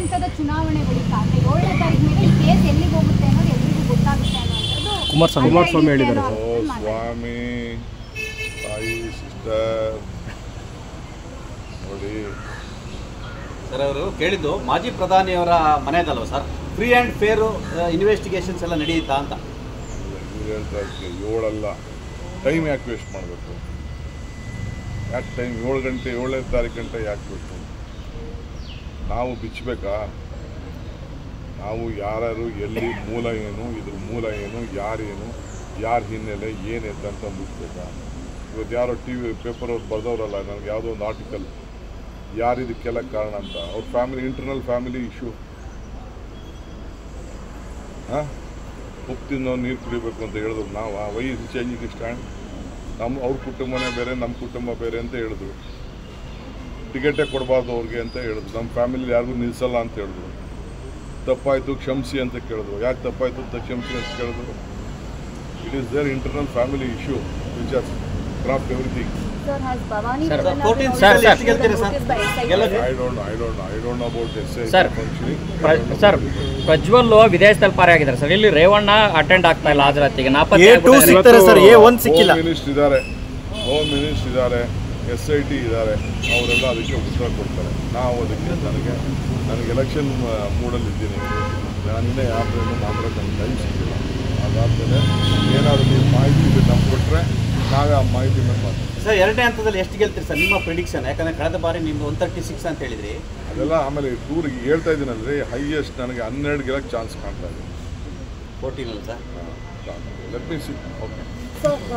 ಹಂತದ ಚುನಾವಣೆ ಬಳಿಕ ಅಂದ್ರೆ ಏಳನೇ ತಾರೀಕು ಮೇಲೆ ಈ ಕೇಸ್ ಎಲ್ಲಿಗೆ ಹೋಗುತ್ತೆ ಅನ್ನೋದು ಎಲ್ರಿಗೂ ಗೊತ್ತಾಗುತ್ತೆ ಅನ್ನೋದು ಕುಮಾರಸ್ವಾಮಿ. ಕುಮಾರಸ್ವಾಮಿ ಹೇಳಿದ್ದಾರೆ. ಓ ಸ್ವಾಮಿ ತಾಯಿ ಸಿಸ್ಟರ್ ನೋಡಿ ಸರ್ ಅವರು ಕೇಳಿದ್ದು ಮಾಜಿ ಪ್ರಧಾನಿಯವರ ಮನೆದಲ್ವ sir free and fair investigations ಎಲ್ಲ ನಡೆಯುತ್ತಾ ಅಂತ ನೀವು ಹೇಳ್ತಾ ಇದ್ದಕ್ಕೆ ಏಳಲ್ಲ ಟೈಮ್ ಯಾಕೆ ವೇಸ್ಟ್ ಮಾಡಬೇಕು ಯಾಕೆ ಟೈಮ್ ಏಳು ಗಂಟೆ ಏಳನೇ ತಾರೀಕು ಗಂಟೆ ಯಾಕೆ ಬೇಕು ನಾವು ಬಿಚ್ಚಬೇಕಾ ನಾವು ಯಾರ್ಯಾರು ಎಲ್ಲಿ ಮೂಲ ಏನು ಇದ್ರ ಮೂಲ ಏನು ಯಾರೇನು ಯಾರ ಹಿನ್ನೆಲೆ ಏನಿದೆ ಅಂತ ಮುಗಿಸ್ಬೇಕಾ ಇವತ್ತು ಯಾರೋ ಟಿ ವಿ ಪೇಪರ್ ಅವ್ರು ಬರೆದವ್ರಲ್ಲ ನನಗೆ ಯಾವುದೋ ಒಂದು ಆರ್ಟಿಕಲ್ ಯಾರು ಇದಕ್ಕೆಲ್ಲ ಕಾರಣ ಅಂತ ಅವ್ರ ಫ್ಯಾಮಿಲಿ ಇಂಟರ್ನಲ್ ಫ್ಯಾಮಿಲಿ ಇಶ್ಯೂ ಹಾಂ ಉಪ್ಪು ತಿನ್ನೋ ನೀರು ಕುಡಿಬೇಕು ಅಂತ ಹೇಳಿದ್ರು ನಾವು ವೈ ಇಸ್ ಚೇಂಜಿಂಗ್ ಸ್ಟ್ಯಾಂಡ್ ನಮ್ಮ ಅವ್ರ ಕುಟುಂಬನೇ ಬೇರೆ ನಮ್ಮ ಕುಟುಂಬ ಬೇರೆ ಅಂತ ಹೇಳಿದ್ರು ಟಿಕೆಟೇ ಕೊಡಬಾರ್ದು ಅವ್ರಿಗೆ ಅಂತ ಹೇಳಿದ್ರು ನಮ್ಮ ಫ್ಯಾಮಿಲಿ ಯಾರಿಗೂ ನಿಲ್ಲಿಸಲ್ಲ ಅಂತ ಹೇಳಿದ್ರು ತಪ್ಪಾಯಿತು ಕ್ಷಮಿಸಿ ಅಂತ ಕೇಳಿದ್ರು ಯಾಕೆ ತಪ್ಪಾಯಿತು ಅಂತ ಕ್ಷಮಿಸಿ ಅಂತ ಕೇಳಿದ್ರು it is there internal family issue which as craft everything Sir, has Bhavani Sir, Vaidyanathan fourteen also sir, been sir. ಎಷ್ಟು ಗೆಲ್ತೀರಾ ಸರ್? noticed by SIT? ಗೆಲ್ಲೋದು? I don't I don't I don't know about yes Sir, functioning ಪ್ರ- sir Prajwal ವಿದೇಶದಲ್ಲಿ ಪಾರೆ ಆಗಿದ್ದಾರೆ sir ಇಲ್ಲಿ Revanna attend ಆಗ್ತಾ ಇಲ್ಲ ಹಾಜರಾತಿಗೆ ನಾಪತ್ತೆ ಎ ಟೂ ಆಗ್ಬಿಟ್ಟಿದ್ದಾರೆ. ಸಿಗ್ತಾರೆ ಸರ್ ಎ ಒನ್ ಸಿಕ್ಕಿಲ್ಲ ಹೋಮ್ ಮಿನಿಸ್ಟರ್ ಇದ್ದಾರೆ ಹೋಮ್ ಮಿನಿಸ್ಟರ್ ಇದ್ದಾರೆ ಎಸ್ ಐ ಟಿ ಇದ್ದಾರೆ ಅವರೆಲ್ಲ ಅದಕ್ಕೆ ಉತ್ತರ ಕೊಡ್ತಾರೆ ನಾವು ಅದಕ್ಕೆ ನನಗೆ ನನಗೆ ಎಲೆಕ್ಷನ್ ಮೂಡಲ್ಲಿ ಇದ್ದೀನಿ ನಾನಿನ್ನೇ ಯಾರನ್ನು ಮಾತಾಡೋಕೆ ನನಗೆ ಟೈಮ್ ಸಿಕ್ಕಿಲ್ಲ ಅದಾದಮೇಲೆ ಏನಾದರೂ ನೀವು ಮಾಹಿತಿ ನಮ್ಗೆ ಕೊಟ್ಟರೆ ನಾವೇ ಆ ಮಾಹಿತಿ ಮೇಲೆ ಮಾತಾಡ್ತೀವಿ ಸರ್ ಎರಡನೇ ಹಂತದಲ್ಲಿ ಎಷ್ಟು ಗೆಲ್ತೀರಿ ಸರ್ ನಿಮ್ಮ ಪ್ರಿಡಿಕ್ಷನ್ ಯಾಕಂದ್ರೆ ಕಳೆದ ಬಾರಿ ನಿಮ್ದು ಒನ್ ತರ್ಟಿ ಸಿಕ್ಸ್ ಅಂತ ಹೇಳಿದ್ರಿ ಅದೆಲ್ಲ ಆಮೇಲೆ ಟೂರಿಗೆ ಹೇಳ್ತಾ ಇದ್ದೀನಲ್ರಿ ಹೈಯೆಸ್ಟ್ ನನಗೆ ಹನ್ನೆರಡು ಗೆಲ್ಲಕ್ಕೆ ಚಾನ್ಸ್ ಕಾಣ್ತಾ ಇದೆ ಫೋರ್ಟೀನಲ್ಲಿ sir let me see okay So,